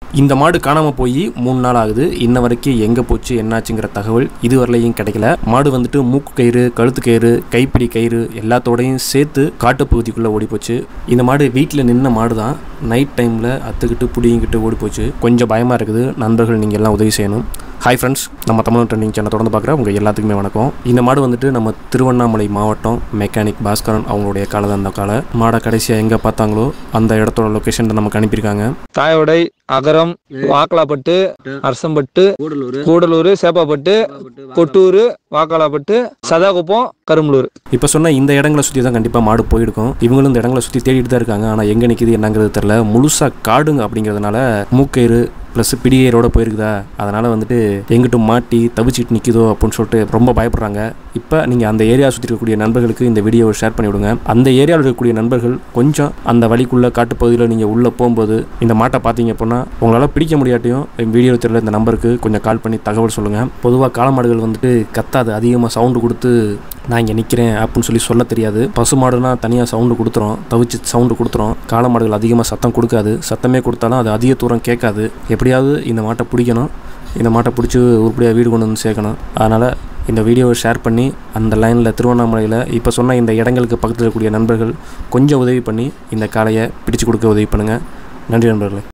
இந்த மாடு காணாமல் போய் மூணு நாள் ஆகுது இன்ன வரைக்கும் எங்கே போச்சு என்னாச்சுங்கிற தகவல் இதுவரையிலையும் கிடைக்கல மாடு வந்துட்டு மூக்கு கயிறு கழுத்து கயிறு கைப்பிடி கயிறு எல்லாத்தோடையும் சேர்த்து காட்டுப்பகுதிக்குள்ளே ஓடி போச்சு இந்த மாடு வீட்டில் நின்ன மாடு தான் நைட் டைமில் அத்துக்கிட்டு புடிங்கிட்டு ஓடி போச்சு கொஞ்சம் பயமாக இருக்குது நண்பர்கள் நீங்கள் எல்லாம் உதவி செய்யணும் ஹாய் ஃப்ரெண்ட்ஸ் நம்ம தமிழ் ட்ரெண்டிங் சேனல் தொடர்ந்து பார்க்குற உங்கள் எல்லாத்துக்குமே வணக்கம் இந்த மாடு வந்துட்டு நம்ம திருவண்ணாமலை மாவட்டம் மெக்கானிக் பாஸ்கரன் அவங்களுடைய காலை தான் அந்த காலை மாடை கடைசியாக எங்கே பார்த்தாங்களோ அந்த இடத்தோட லொக்கேஷன் தான் நமக்கு அனுப்பியிருக்காங்க தாயோடை அகரம் வாக்கலாப்பட்டு அரசம்பட்டு கூடலூர் சேப்பாப்பட்டு கொட்டூர் வாக்காலாப்பட்டு சதாகுப்பம் கரும்பலூர் இப்போ சொன்ன இந்த இடங்களை சுற்றி தான் கண்டிப்பாக மாடு போயிருக்கும் இவங்களும் இந்த இடங்களை சுற்றி தேடிட்டு தான் இருக்காங்க ஆனால் எங்கே நிற்கிது என்னங்கிறது தெரில முழுசாக காடுங்க அப்படிங்கிறதுனால மூக்கயிறு ப்ளஸ் பிடியரோட போயிருக்குதா அதனால் வந்துட்டு எங்கிட்ட மாட்டி தவிச்சிட்டு நிற்கிதோ அப்படின்னு சொல்லிட்டு ரொம்ப பயப்படுறாங்க இப்போ நீங்கள் அந்த ஏரியா சுற்றி இருக்கக்கூடிய நண்பர்களுக்கு இந்த வீடியோவை ஷேர் பண்ணி விடுங்க அந்த ஏரியாவில் இருக்கக்கூடிய நண்பர்கள் கொஞ்சம் அந்த வழிக்குள்ளே காட்டுப்பகுதியில் நீங்கள் உள்ளே போகும்போது இந்த மாட்டை பார்த்தீங்க அப்படின்னா உங்களால் பிடிக்க முடியாட்டியும் வீடியோ தெரியல இந்த நம்பருக்கு கொஞ்சம் கால் பண்ணி தகவல் சொல்லுங்கள் பொதுவாக காளமாடுகள் வந்துட்டு கத்தாது அதிகமாக சவுண்டு கொடுத்து நான் இங்கே நிற்கிறேன் அப்படின்னு சொல்லி சொல்ல தெரியாது பசுமாடுனா தனியாக சவுண்டு கொடுத்துரும் தவிச்சு சவுண்டு கொடுத்துரும் காளமாடுகள் அதிகமாக சத்தம் கொடுக்காது சத்தமே கொடுத்தாலும் அது அதிக தூரம் கேட்காது எப்படியாவது இந்த மாட்டை பிடிக்கணும் இந்த மாட்டை பிடிச்சி உருப்படியாக வீடு கொண்டு வந்து சேர்க்கணும் அதனால் இந்த வீடியோவை ஷேர் பண்ணி அந்த லைனில் திருவண்ணாமலையில் இப்போ சொன்ன இந்த இடங்களுக்கு பக்கத்தில் இருக்கக்கூடிய நண்பர்கள் கொஞ்சம் உதவி பண்ணி இந்த காளையை பிடிச்சு கொடுக்க உதவி பண்ணுங்கள் நன்றி நண்பர்களே